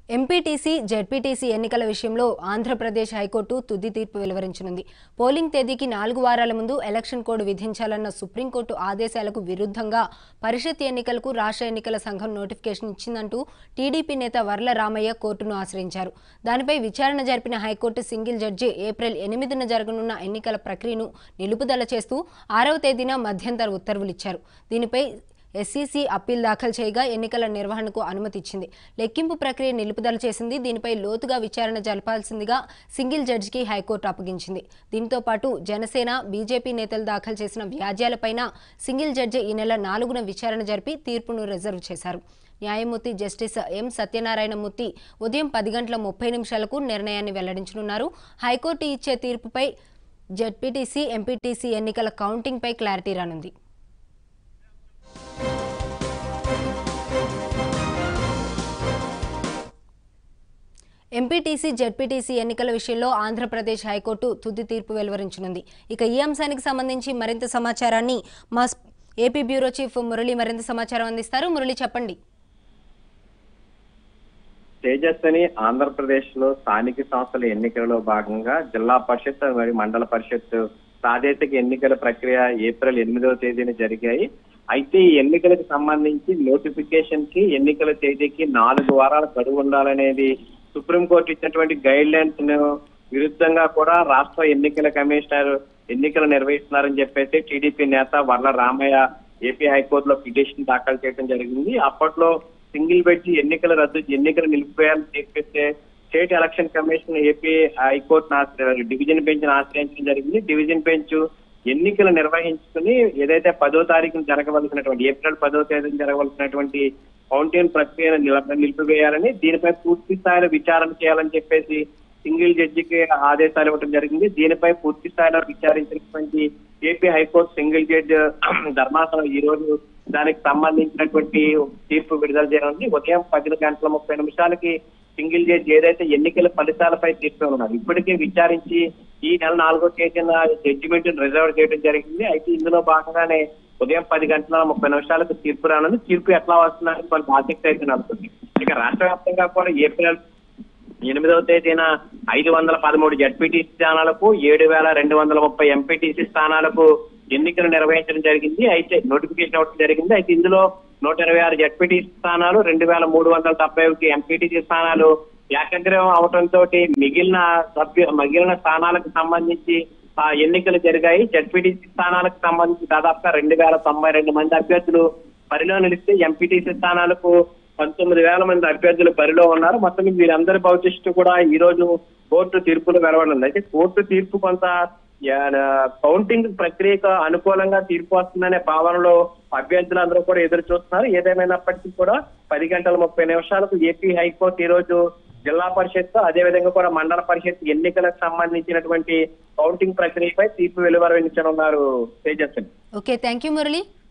MPTC ZPTC ఎన్నికల విషయంలో Andhra Pradesh high court తుది తీర్పు వెలువరించనుంది పోలింగ్ తేదీకి నాలుగు వారాల ముందు ఎలక్షన్ కోడ్ విధించాలన్న సుప్రీంకోర్టు ఆదేశాలకు విరుద్ధంగా పరిషత్ ఎన్నికలకు రాష్ట్ర ఎన్నికల సంఘం నోటిఫికేషన్ ఇచ్చిందంటూ టీడీపీ నేత వర్ల రామయ్య కోర్టును ఆశ్రయించారు దానిపై విచారణ జరిపిన హైకోర్టు సింగిల్ జడ్జి ఏప్రిల్ ఎనిమిదిన జరగనున్న ఎన్నికల ప్రక్రియను నిలుపుదల చేస్తూ ఆరవ తేదీన మధ్యంతర ఉత్తర్వులిచ్చారు దీనిపై ఎస్సీసీ అప్పీల్ దాఖలు చేయగా ఎన్నికల నిర్వహణకు అనుమతి ఇచ్చింది లెక్కింపు ప్రక్రియ నిలుపుదల చేసింది దీనిపై లోతుగా విచారణ జరపాల్సిందిగా సింగిల్ జడ్జికి హైకోర్టు అప్పగించింది దీంతో పాటు జనసేన బీజేపీ నేతలు దాఖలు చేసిన వ్యాజ్యాలపైన సింగిల్ జడ్జి ఈ నెల నాలుగున విచారణ జరిపి తీర్పును రిజర్వ్ చేశారు న్యాయమూర్తి జస్టిస్ ఎం సత్యనారాయణమూర్తి ఉదయం పది గంటల ముప్పై నిమిషాలకు నిర్ణయాన్ని వెల్లడించనున్నారు హైకోర్టు ఇచ్చే తీర్పుపై జడ్పీటీసీ ఎంపీటీసీ ఎన్నికల కౌంటింగ్పై క్లారిటీ రానుంది ఎంపీటీసీ జెడ్పీటీసీ ఎన్నికల విషయంలో ఆంధ్రప్రదేశ్ హైకోర్టు తుది తీర్పు వెలువరించనుంది ఇక ఈ అంశానికి సంబంధించి మరింత సమాచారాన్ని మా స్- ఏపీ బ్యూరో చీఫ్ మురళి మరింత సమాచారం అందిస్తారు మురళి చెప్పండి తేజస్ అని ఆంధ్రప్రదేశ్ లో స్థానిక సంస్థల ఎన్నికలలో భాగంగా జిల్లా పరిషత్ మరియు మండల పరిషత్ ప్రాదేశిక ఎన్నికల ప్రక్రియ ఏప్రిల్ ఎనిమిదవ తేదీన జరిగాయి అయితే ఈ ఎన్నికలకు సంబంధించి నోటిఫికేషన్ కి ఎన్నికల తేదీకి నాలుగు వారాల గడువు ఉండాలనేది సుప్రీంకోర్టు ఇచ్చినటువంటి గైడ్ లైన్స్ విరుద్ధంగా కూడా రాష్ట్ర ఎన్నికల కమిషనర్ ఎన్నికలు నిర్వహిస్తున్నారని చెప్పేసి టీడీపీ నేత వర్ల రామయ్య ఏపీ హైకోర్టులో పిటిషన్ దాఖలు చేయడం జరిగింది అప్పట్లో సింగిల్ బెంచ్ ఎన్నికల రద్దు ఎన్నికలు నిలిపివేయాలని చెప్పేస్తే state election commission AP high court division bench ఆశ్రయించడం జరిగింది డివిజన్ బెంచ్ ఎన్నికలు నిర్వహించుకుని ఏదైతే పదో తారీఖున జరగవలసినటువంటి ఏప్రిల్ పదో తేదీన జరగవలసినటువంటి కౌంటింగ్ ప్రక్రియను నిల- నిలిపివేయాలని దీనిపై పూర్తి స్థాయిలో విచారణ చేయాలని చెప్పేసి సింగిల్ జడ్జికి ఆదేశాలు ఇవ్వడం జరిగింది దీనిపై పూర్తి స్థాయిలో విచారించినటువంటి ఏపీ హైకోర్టు సింగిల్ జడ్జి ధర్మాసనం ఈ రోజు దానికి సంబంధించినటువంటి తీర్పు విడుదల చేయనుంది ఉదయం పది గంటల ముప్పై నిమిషాలకి సింగిల్ జడ్జి ఏదైతే ఎన్నికల ఫలితాలపై తీర్పు ఉన్నారు ఇప్పటికే విచారించి ఈ నెల నాలుగో తేదీన జడ్జిమెంట్ రిజర్వ్ చేయడం జరిగింది అయితే ఇందులో భాగంగానే ఉదయం పది గంటల ముప్పై నిమిషాలకు తీర్పు రానుంది తీర్పు ఎట్లా వస్తుందని కొంత ఆసక్తి అయితే నడుస్తుంది ఇక రాష్ట్ర వ్యాప్తంగా కూడా ఏప్రిల్ ఎనిమిదవ తేదీన ఐదు వందల పదమూడు జడ్పీటీసీ స్థానాలకు ఏడు వేల రెండు వందల ముప్పై ఎంపీటీసీ స్థానాలకు ఎన్నికలు నిర్వహించడం జరిగింది అయితే నోటిఫికేషన్ ఇవ్వడం జరిగింది అయితే ఇందులో నూట ఇరవై ఆరు జడ్పీటీసీ స్థానాలు రెండు వేల మూడు వందల డెబ్బై ఒకటి ఎంపీటీసీ స్థానాలు ఏకగ్రీవం అవడంతో మిగిలిన సభ్యు మిగిలిన స్థానాలకు సంబంధించి ఆ ఎన్నికలు జరిగాయి జడ్పీటీసీ స్థానాలకు సంబంధించి దాదాపుగా రెండు వేల తొంభై రెండు మంది అభ్యర్థులు బరిలో నిలిస్తే ఎంపీటీసీ స్థానాలకు పంతొమ్మిది వేల మంది అభ్యర్థులు బరిలో ఉన్నారు మొత్తం వీరందరి భవిష్యత్తు కూడా ఈ రోజు కోర్టు తీర్పులు వెలువడింది అయితే కోర్టు తీర్పు కొంత యా- కౌంటింగ్ ప్రక్రియకు అనుకూలంగా తీర్పు వస్తుందనే భావనలో అభ్యర్థులందరూ కూడా ఎదురు చూస్తున్నారు ఏదేమైనప్పటికీ కూడా పది గంటల ముప్పై నిమిషాలకు ఏపీ హైకోర్టు ఈ రోజు జిల్లా పరిషత్ అదేవిధంగా కూడా మండల పరిషత్ ఎన్నికలకు సంబంధించినటువంటి కౌంటింగ్ ప్రక్రియపై తీర్పు వెలువరించనున్నారు Tejaswini okay thank you Murali